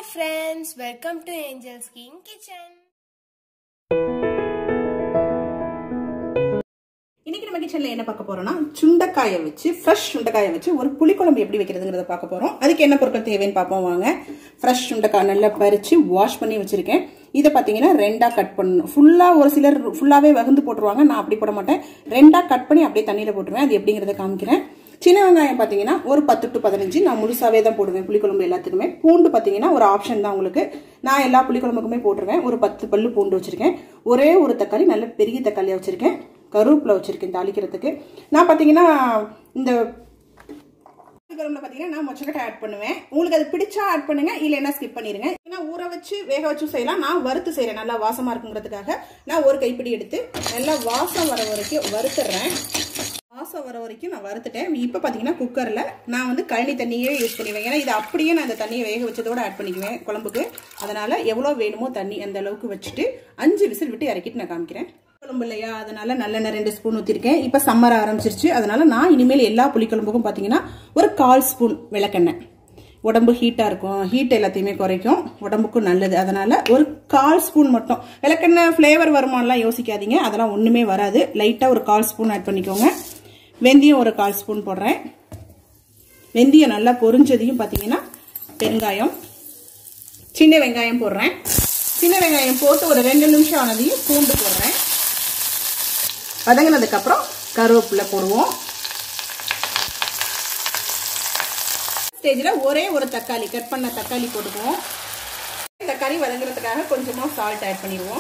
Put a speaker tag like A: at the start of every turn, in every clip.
A: friends, welcome to Angel's King Kitchen.
B: இன்னைக்கு நம்ம கிச்சன்ல என்ன பார்க்க போறோம்னா சுண்டைக்காயை வச்சு ஃப்ரெஷ் சுண்டைக்காயை வச்சு ஒரு புளிக்குழம்பு எப்படி வைக்கிறதுங்கிறத பார்க்க போறோம் அதுக்கு என்ன பொருட்கள் தேவைன்னு பார்ப்போம் வாங்க ஃப்ரெஷ் சுண்டைக்காய் நல்லா பறிச்சு வாஷ் பண்ணி வச்சிருக்கேன் இதை பார்த்தீங்கன்னா ரெண்டா கட் பண்ணணும் ஃபுல்லா ஒரு சிலர் ஃபுல்லாவே வகுந்து போட்டுருவாங்க நான் அப்படி போட மாட்டேன் ரெண்டா கட் பண்ணி அப்படியே தண்ணியில போட்டுருவேன் அது எப்படிங்கிறத காமிக்கிறேன் சின்ன வெங்காயம் பார்த்தீங்கன்னா ஒரு பத்து டு பதினஞ்சு நான் முழுசாவே தான் போடுவேன் புளிக்குழம்பு எல்லாத்துக்குமே பூண்டு பார்த்தீங்கன்னா ஒரு ஆப்ஷன் தான் உங்களுக்கு நான் எல்லா புளிக்குழம்புக்குமே போட்டுருவேன் ஒரு பத்து பல்லு பூண்டு வச்சிருக்கேன் ஒரே ஒரு தக்காளி நல்ல பெரிய தக்காளியாக வச்சிருக்கேன் கருவேப்பிலை வச்சிருக்கேன் தாளிக்கிறதுக்கு நான் பார்த்தீங்கன்னா இந்த குழம்புல பார்த்தீங்கன்னா நான் மொச்சக்கட்டை ஆட் பண்ணுவேன் உங்களுக்கு அது பிடிச்சா ஆட் பண்ணுங்க இல்லைன்னா ஸ்கிப் பண்ணிருங்க ஏன்னா ஊற வச்சு வேக வச்சு செய்யலாம் நான் வறுத்து செய்யறேன் நல்லா வாசமா இருக்குங்கிறதுக்காக நான் ஒரு கைப்பிடி எடுத்து நல்லா வாசம் வர வரைக்கும் வறுத்துறேன் வாசம் வர வரைக்கும் நான் வறுத்துட்டேன் இப்போ பார்த்தீங்கன்னா குக்கரில் நான் வந்து கழனி தண்ணியே யூஸ் பண்ணிடுவேன் ஏன்னா இது அப்படியே நான் அந்த தண்ணியை வேக வச்சதோட ஆட் பண்ணிக்குவேன் குழம்புக்கு அதனால எவ்வளோ வேணுமோ தண்ணி அந்த அளவுக்கு வச்சுட்டு அஞ்சு விசில் விட்டு இறக்கிட்டு நான் காமிக்கிறேன் குழம்பு இல்லையா அதனால நல்லெண்ணெய் ரெண்டு ஸ்பூன் ஊற்றிருக்கேன் இப்போ சம்மர் ஆரம்பிச்சிருச்சு அதனால நான் இனிமேல் எல்லா புளிக்குழம்புக்கும் பார்த்தீங்கன்னா ஒரு கால் ஸ்பூன் விளக்கெண்ணெய் உடம்பு ஹீட்டாக இருக்கும் ஹீட் எல்லாத்தையுமே குறைக்கும் உடம்புக்கும் நல்லது அதனால ஒரு கால் ஸ்பூன் மட்டும் விளக்கெண்ணெய் ஃப்ளேவர் வருமானலாம் யோசிக்காதீங்க அதெல்லாம் ஒன்றுமே வராது லைட்டாக ஒரு கால் ஸ்பூன் ஆட் பண்ணிக்கோங்க வெந்தயம் ஒரு கால் ஸ்பூன் போடுறேன் வெந்தயம் நல்லா பொரிஞ்சதையும் பார்த்தீங்கன்னா பெருங்காயம் சின்ன வெங்காயம் போடுறேன் சின்ன வெங்காயம் போட்டு ஒரு ரெண்டு நிமிஷம் ஆனதையும் பூண்டு போடுறேன் வதங்கினதுக்கப்புறம் கருவேப்பிலை போடுவோம் ஸ்டேஜில் ஒரே ஒரு தக்காளி கட் பண்ண தக்காளி போட்டுக்குவோம் தக்காளி வதங்குறதுக்காக கொஞ்சமாக சால்ட் ஆட் பண்ணிடுவோம்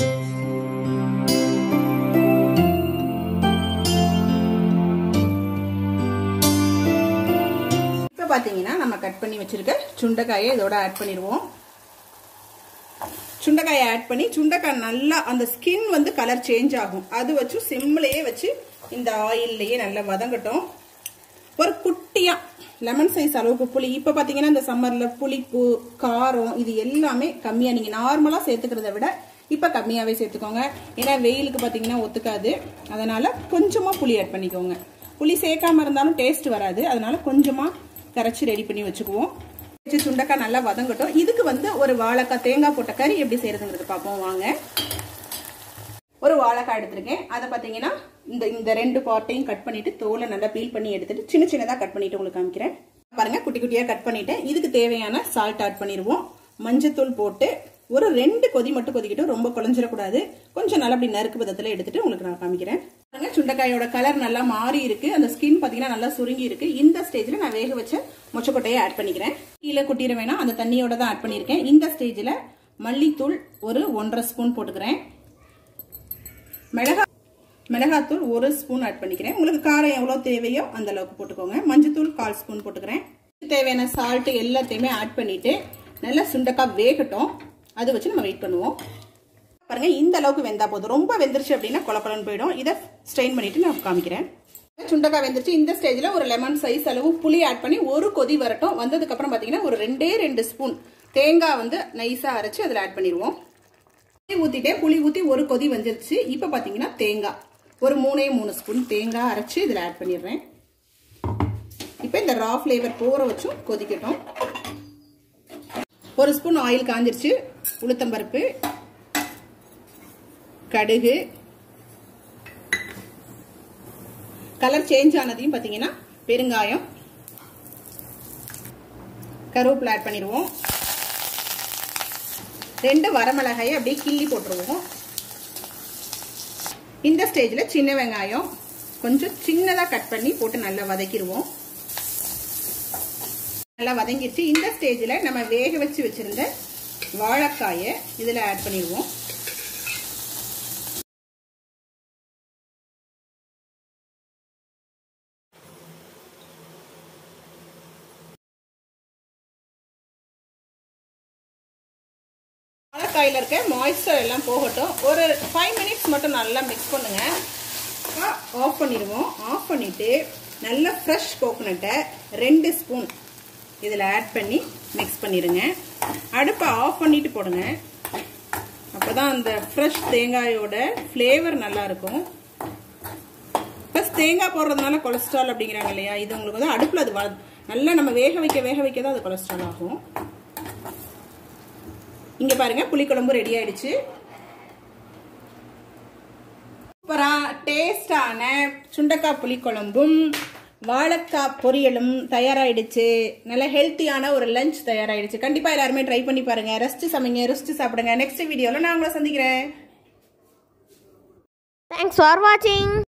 B: இப்போ பார்த்தீங்கன்னா நம்ம கட் பண்ணி வச்சிருக்க சுண்டைக்காயை இதோட ஆட் பண்ணிடுவோம் சுண்டைக்காயை ஆட் பண்ணி சுண்டைக்காய் நல்லா அந்த ஸ்கின் வந்து கலர் சேஞ்ச் ஆகும் அது வச்சு சிம்லேயே வச்சு இந்த ஆயில்லையே நல்லா வதங்கட்டும் ஒரு குட்டியா லெமன் சைஸ் அளவுக்கு புளி இப்போ பார்த்தீங்கன்னா இந்த சம்மரில் புளிப்பு காரம் இது எல்லாமே கம்மியாக நீங்கள் நார்மலாக சேர்த்துக்கிறத விட இப்போ கம்மியாகவே சேர்த்துக்கோங்க ஏன்னா வெயிலுக்கு பார்த்தீங்கன்னா ஒத்துக்காது அதனால கொஞ்சமாக புளி ஆட் பண்ணிக்கோங்க புளி சேர்க்காம இருந்தாலும் டேஸ்ட் வராது அதனால கொஞ்சமாக கரைச்சி ரெடி பண்ணி வச்சுக்குவோம் வச்சு சுண்டக்காய் நல்லா வதங்கட்டும் இதுக்கு வந்து ஒரு வாழைக்காய் தேங்காய் போட்ட கறி எப்படி செய்யறதுங்கிறது பார்ப்போம் வாங்க ஒரு வாழைக்காய் எடுத்திருக்கேன் அதை பார்த்தீங்கன்னா இந்த இந்த ரெண்டு பார்ட்டையும் கட் பண்ணிட்டு தோலை நல்லா பீல் பண்ணி எடுத்துட்டு சின்ன சின்னதாக கட் பண்ணிட்டு உங்களுக்கு காமிக்கிறேன் பாருங்க குட்டி குட்டியாக கட் பண்ணிட்டேன் இதுக்கு தேவையான சால்ட் ஆட் பண்ணிடுவோம் மஞ்சத்தூள் போட்டு ஒரு ரெண்டு கொதி மட்டும் கொதிக்கிட்டு ரொம்ப குழஞ்சிடக்கூடாது கொஞ்சம் நல்லா அப்படி நறுக்கு பதத்தில் எடுத்துட்டு உங்களுக்கு நான் காமிக்கிறேன் பாருங்க சுண்டைக்காயோட கலர் நல்லா மாறி இருக்கு அந்த ஸ்கின் பார்த்தீங்கன்னா நல்லா சுருங்கி இருக்கு இந்த ஸ்டேஜில் நான் வேக வச்ச மொச்சக்கொட்டையை ஆட் பண்ணிக்கிறேன் கீழே கொட்டிட வேணாம் அந்த தண்ணியோட தான் ஆட் பண்ணியிருக்கேன் இந்த ஸ்டேஜில் மல்லித்தூள் ஒரு ஒன்றரை ஸ்பூன் போட்டுக்கிறேன் மிளகா மிளகாத்தூள் ஒரு ஸ்பூன் ஆட் பண்ணிக்கிறேன் உங்களுக்கு காரம் எவ்வளோ தேவையோ அந்த அளவுக்கு போட்டுக்கோங்க மஞ்சத்தூள் கால் ஸ்பூன் போட்டுக்கிறேன் தேவையான சால்ட்டு எல்லாத்தையுமே ஆட் பண்ணிட்டு நல்லா சுண்டக்காய் வேகட்டும் அதை வச்சு நம்ம வெயிட் பண்ணுவோம் பாருங்க இந்த அளவுக்கு வெந்தா போதும் ரொம்ப வெந்துருச்சு அப்படின்னா கொலப்பலன்னு போயிடும் இதை ஸ்ட்ரெயின் பண்ணிட்டு நான் காமிக்கிறேன் சுண்டக்காய் வெந்துருச்சு இந்த ஸ்டேஜில் ஒரு லெமன் சைஸ் அளவு புளி ஆட் பண்ணி ஒரு கொதி வரட்டும் வந்ததுக்கு அப்புறம் பார்த்தீங்கன்னா ஒரு ரெண்டே ரெண்டு ஸ்பூன் தேங்காய் வந்து நைஸாக அரைச்சு அதில் ஆட் பண்ணிடுவோம் புளி ஊற்றிட்டேன் புளி ஊற்றி ஒரு கொதி வந்துருச்சு இப்போ பார்த்தீங்கன்னா தேங்காய் ஒரு மூணே மூணு ஸ்பூன் தேங்காய் அரைச்சி இதில் ஆட் பண்ணிடுறேன் இப்போ இந்த ரா ஃப்ளேவர் போற வச்சும் கொதிக்கட்டும் ஒரு ஸ்பூன் ஆயில் காஞ்சிருச்சு உளுத்தம்பருப்பு கடுகு கலர் சேஞ்ச் ஆனதையும் பார்த்தீங்கன்னா பெருங்காயம் கருவேப்பிலை ஆட் பண்ணிடுவோம் ரெண்டு வரமிளகாயை அப்படியே கிள்ளி போட்டுருவோம் இந்த ஸ்டேஜில் சின்ன வெங்காயம் கொஞ்சம் சின்னதாக கட் பண்ணி போட்டு நல்லா வதக்கிடுவோம் நல்லா வதங்கிடுச்சு இந்த ஸ்டேஜில் நம்ம வேக வச்சு வச்சுருந்த வாழைக்காயை இதில் ஆட் பண்ணிடுவோம் வாழைக்காயில் இருக்க மாய்ஸ்சர் எல்லாம் போகட்டும் ஒரு ஃபைவ் மினிட்ஸ் மட்டும் நல்லா மிக்ஸ் பண்ணுங்க ஆஃப் பண்ணிடுவோம் ஆஃப் பண்ணிவிட்டு நல்ல ஃப்ரெஷ் கோகோனட்டை ரெண்டு ஸ்பூன் இதில் ஆட் பண்ணி மிக்ஸ் பண்ணிடுங்க அடுப்பை ஆஃப் பண்ணிட்டு போடுங்க அப்போ தான் அந்த ஃப்ரெஷ் தேங்காயோட ஃப்ளேவர் நல்லா இருக்கும் ப்ளஸ் தேங்காய் போடுறதுனால கொலஸ்ட்ரால் அப்படிங்கிறாங்க இல்லையா இது உங்களுக்கு வந்து அடுப்பில் அது நல்லா நம்ம வேக வைக்க வேக வைக்க தான் அது கொலஸ்ட்ரால் ஆகும் இங்க பாருங்க புளிக்குழம்பு ரெடி ஆயிடுச்சு சூப்பரா டேஸ்டான சுண்டக்காய் புளிக்குழம்பும் வாழைக்காய் பொரியலும் தயாராயிடுச்சு நல்ல ஹெல்த்தியான ஒரு லஞ்ச் தயாராயிடுச்சு கண்டிப்பா எல்லாருமே ட்ரை பண்ணி பாருங்க ரசிச்சு சமைங்க ருசிச்சு சாப்பிடுங்க நெக்ஸ்ட் வீடியோல நான் உங்களை சந்திக்கிறேன்
A: தேங்க்ஸ் ஃபார் வாட்சிங்